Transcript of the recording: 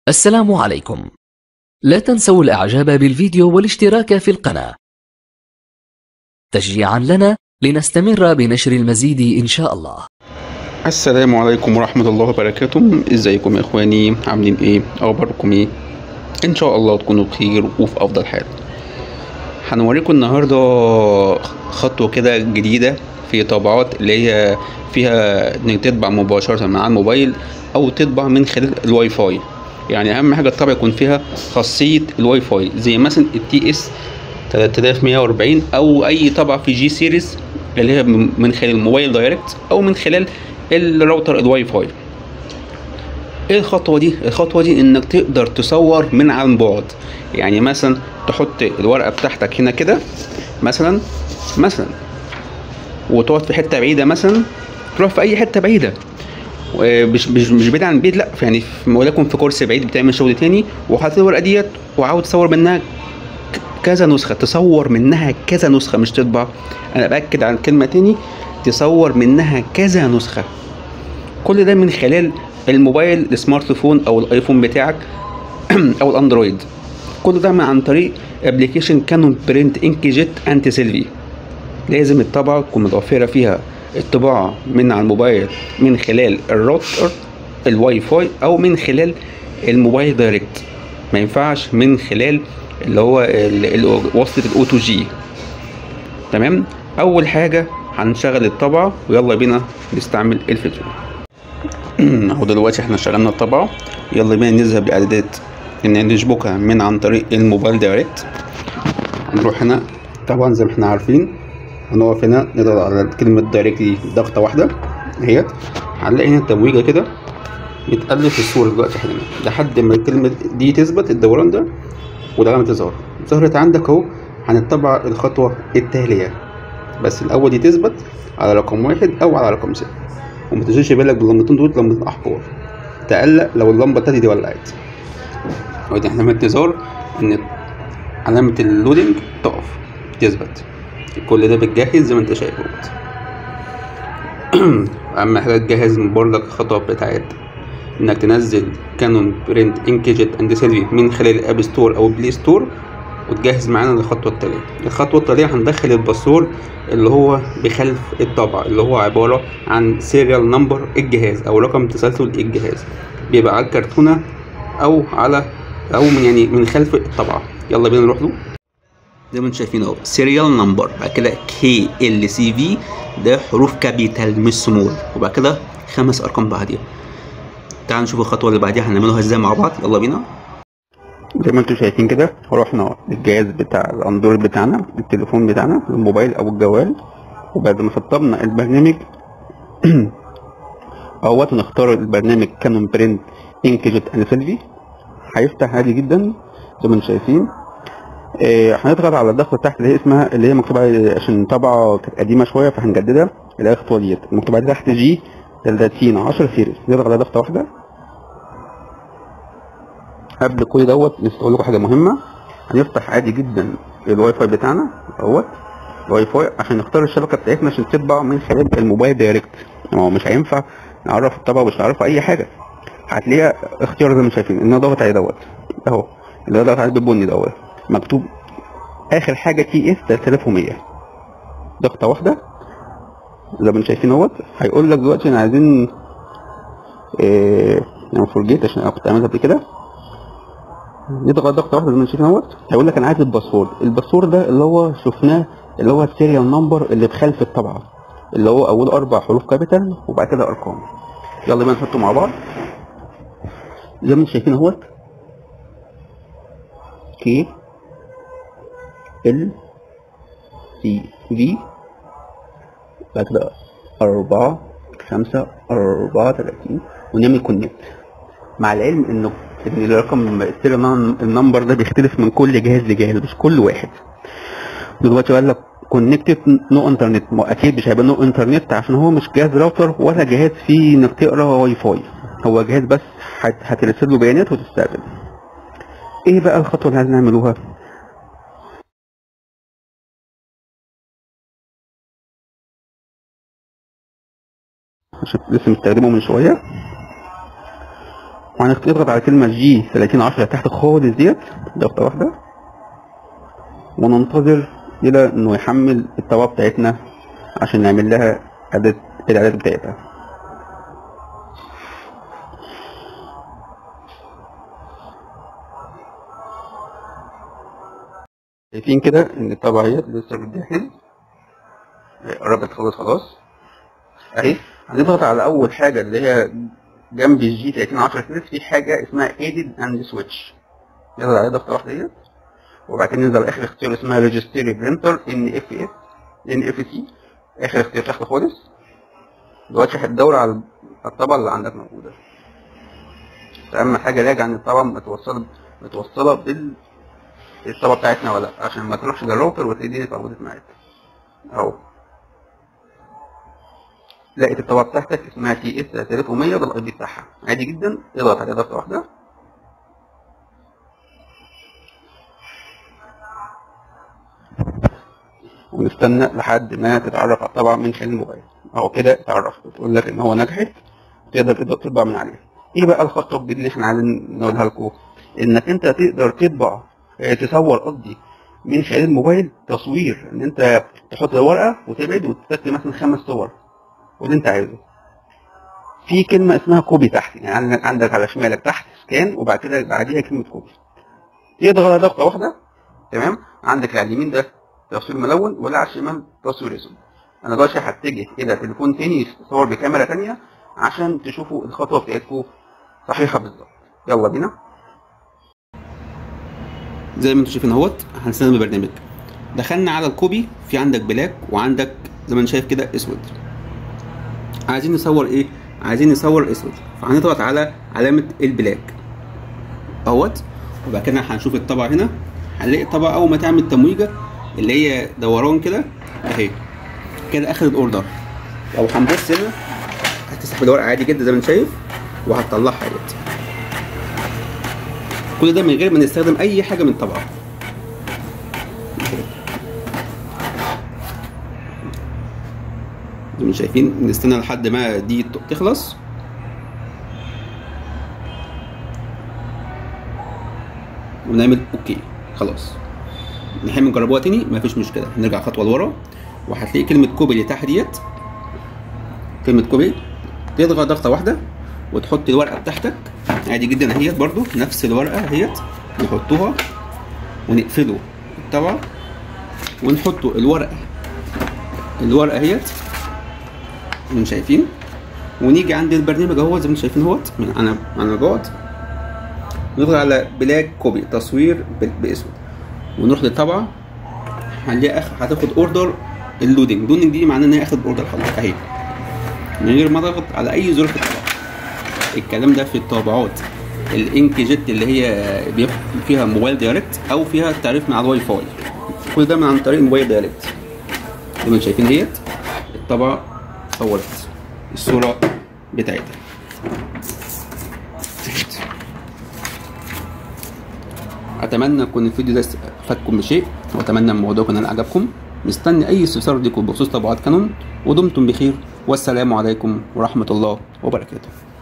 السلام عليكم لا تنسوا الاعجاب بالفيديو والاشتراك في القناة تشجيعا لنا لنستمر بنشر المزيد ان شاء الله السلام عليكم ورحمة الله وبركاته ازيكم يا اخواني عاملين ايه اخباركم ايه ان شاء الله تكونوا بخير وفي افضل حال هنوريكم النهاردة خطوة كده جديدة في طبعات اللي هي فيها انك تطبع مباشرة من على الموبايل او تطبع من خلال الواي فاي يعني اهم حاجة الطبع يكون فيها خاصية الواي فاي زي مثلا التي اس 3140 او اي طبعة في جي سيريز اللي هي من خلال الموبايل دايركت او من خلال الراوتر الواي فاي ايه الخطوه دي الخطوه دي انك تقدر تصور من عن بعد يعني مثلا تحط الورقه بتاعتك هنا كده مثلا مثلا وتقعد في حته بعيده مثلا تروح في اي حته بعيده مش مش مش بعيد عن البيت لا يعني ولكن في كورس بعيد بتعمل شغل تاني وحاطط الورقه ديت وعاوز تصور منها كذا نسخه تصور منها كذا نسخه مش تطبع انا باكد على الكلمه تاني تصور منها كذا نسخه كل ده من خلال الموبايل السمارت فون او الايفون بتاعك او الاندرويد كل ده عن طريق ابلكيشن كانون برنت انك جيت انتي سيلفي لازم الطبعة تكون متوفرة فيها الطباعة من على الموبايل من خلال الراوتر الواي فاي او من خلال الموبايل دايركت ما ينفعش من خلال اللي هو وصلة الاو تو جي تمام اول حاجة هنشغل الطبعة ويلا بينا نستعمل الفيديو اهو دلوقتي احنا شغلنا الطبعة يلا بينا نذهب لاعدادات ان نشبكها من عن طريق الموبايل دايركت نروح هنا طبعا زي ما احنا عارفين هنقف هنا نضغط على كلمة دايركت دي ضغطة واحدة اهيت هنلاقي هنا التبويجة كده بتقلب في الصورة دلوقتي حاليا لحد ما الكلمة دي تثبت الدوران ده والعلامة تظهر ظهرت عندك اهو هنتبع الخطوة التالية بس الأول دي تثبت على رقم واحد أو على رقم ستة وما تشغلش بالك باللمبتين دول لمبة أحمر تقلق لو اللمبة التانية دي ولعت ودي احنا في انتظار ان علامة اللودنج تقف تثبت كل ده بتجهز زي ما انت شايف اهوت اهم حاجة تجهز برضك الخطوة بتاعت انك تنزل كانون برنت انكيجت اند سيلفي من خلال الاب ستور او بلاي ستور وتجهز معانا للخطوة التالية الخطوة التالية هندخل الباسورد اللي هو بخلف الطبعة اللي هو عبارة عن سيريال نمبر الجهاز او رقم تسلسل الجهاز بيبقى على الكرتونة او على او من يعني من خلف الطبعة يلا بينا نروح له زي ما انتم شايفين اهو سيريال نمبر بعد كده كي ال سي في ده حروف كابيتال مش سمول وبعد كده خمس ارقام بعديها تعالوا نشوف الخطوه اللي بعديها هنعملها ازاي مع بعض يلا بينا زي ما انتم شايفين كده رحنا للجهاز بتاع الاندرويد بتاعنا التليفون بتاعنا الموبايل او الجوال وبعد ما سطبنا البرنامج اهوت نختار البرنامج كانون برنت انكجت اند سيلفي هيفتح عادي جدا زي ما انتم شايفين إيه هنضغط على الضغطه تحت اللي هي اسمها اللي هي مكتوبه عشان طبعه كانت قديمه شويه فهنجددها اللي هي الخطوه ديت مكتوبه تحت جي 30 10 سيريز نضغط على ضغطه واحده قبل كل دوت نسيت اقول لكم حاجه مهمه هنفتح عادي جدا الواي فاي بتاعنا اهوت الواي فاي عشان نختار الشبكه بتاعتنا عشان تطبع من خلال الموبايل دايركت ما هو مش هينفع نعرف الطبعه مش نعرف اي حاجه هتلاقيها اختيار زي ما شايفين ان انا ضغط عليه دوت اهو اللي ضغط عليه بالبني دوت مكتوب اخر حاجه تي اس 3100 ضغطه واحده زي ما انتم شايفين اهوت هيقول لك دلوقتي انا عايزين ايه انا فرجيت عشان انا كنت عاملها قبل كده نضغط ضغطه واحده زي ما انتم شايفين اهوت هيقول لك انا عايز الباسورد الباسورد ده اللي هو شفناه اللي هو السيريال نمبر اللي بخلف الطبعه اللي هو اول اربع حروف كابيتال وبعد كده ارقام يلا بينا نحطه مع بعض زي ما انتم شايفين اهوت كي ال سي في بعد كده أربعة خمسة أربعة تلاتين ونعمل كونكت مع العلم إنه إن الرقم السيريال النمبر ده بيختلف من كل جهاز لجهاز مش كل واحد دلوقتي قال لك كونكتد نو انترنت اكيد مش هيبقى نو انترنت عشان هو مش جهاز راوتر ولا جهاز فيه انك تقرا واي فاي هو جهاز بس هترسل له بيانات وتستقبل ايه بقى الخطوه اللي عايزين نعملوها عشان لسه مستخدمه من شويه وهنضغط على كلمة جي 3010 تحت خالص ديت ضغطة واحدة وننتظر إلى إنه يحمل الطبقة بتاعتنا عشان نعمل لها إعداد الإعداد بتاعتها شايفين كده إن الطبقة هي لسه بتجهز قربت خلاص خلاص أهي هنضغط على أول حاجة اللي هي جنب الجي 3010 كده في حاجة اسمها Edit and Switch نضغط عليها ضغطة واحدة ديت وبعد كده ننزل اخر اختيار اسمها ريجستري برينتر ان اف اس ان اف سي اخر اختيار تحت خالص دلوقتي هتدور على الطبقه اللي عندك موجوده اهم حاجه راجع ان الطبقه متوصله متوصله بال الطبقه بتاعتنا ولا لا عشان ما تروحش للراوتر وتلاقي دي اتعودت معاك اهو لقيت الطبقه بتاعتك اسمها تي اس 3100 ده الاي بي بتاعها عادي جدا اضغط عليها ضغطه واحده ونستنى لحد ما تتعرف على الطبعة من خلال الموبايل اهو كده اتعرفت بتقول لك ان هو نجحت تقدر تبدا تطبع من عليها ايه بقى الخطوه الجديده اللي احنا عايزين نقولها لكم انك انت تقدر تطبع اه تصور قصدي من خلال الموبايل تصوير ان انت تحط ورقه وتبعد وتكتب مثلا خمس صور واللي انت عايزه في كلمه اسمها كوبي تحت يعني عندك على شمالك تحت سكان وبعد كده بعديها كلمه كوبي تضغط على ضغطه واحده تمام عندك على اليمين ده تصوير ملون ولا على الشمال تصوير اسود انا دلوقتي هتجه الى تليفون تاني يصور بكاميرا تانية عشان تشوفوا الخطوه بتاعتكم صحيحه بالظبط يلا بينا زي ما انتم شايفين اهوت هنستخدم البرنامج دخلنا على الكوبي في عندك بلاك وعندك زي ما انت شايف كده اسود عايزين نصور ايه عايزين نصور اسود فهنضغط على علامه البلاك اهوت وبعد كده هنشوف الطبعه هنا هنلاقي الطبعه اول ما تعمل تمويجه اللي هي دوران كده اهي كده اخد الاوردر لو هنبص هنا هتسحب الورقه عادي جدا زي ما انت شايف وهتطلعها اهيت كل ده من غير ما نستخدم اي حاجه من الطبعه زي ما شايفين نستنى لحد ما دي تخلص ونعمل اوكي خلاص نحب نجربوها تاني مفيش مشكله نرجع خطوه لورا وهتلاقي كلمه كوبي اللي تحت ديت كلمه كوبي تضغط ضغطه واحده وتحط الورقه بتاعتك عادي جدا اهيت برضو نفس الورقه اهيت نحطوها ونقفله طبعا ونحطوا الورقه الورقه اهيت من شايفين ونيجي عند البرنامج اهو زي ما انتم شايفين اهوت من انا انا بعد نضغط على بلاك كوبي تصوير باسود ونروح للطبعه هنلاقي اخ هتاخد اوردر اللودنج اللودنج دي معناه ان هي اخد اوردر خلاص اهي من غير ما اضغط على اي زر في الطبعه الكلام ده في الطابعات الانك جيت اللي هي بيبقى فيها موبايل دايركت او فيها تعريف من على الواي فاي كل ده من عن طريق الموبايل دايركت زي ما انتم شايفين ديت الطبعه صورت الصوره بتاعتها اتمنى يكون الفيديو ده فادكم بشيء واتمنى الموضوع يكون عجبكم مستني اي استفسار ليكم بخصوص طبعات كانون ودمتم بخير والسلام عليكم ورحمه الله وبركاته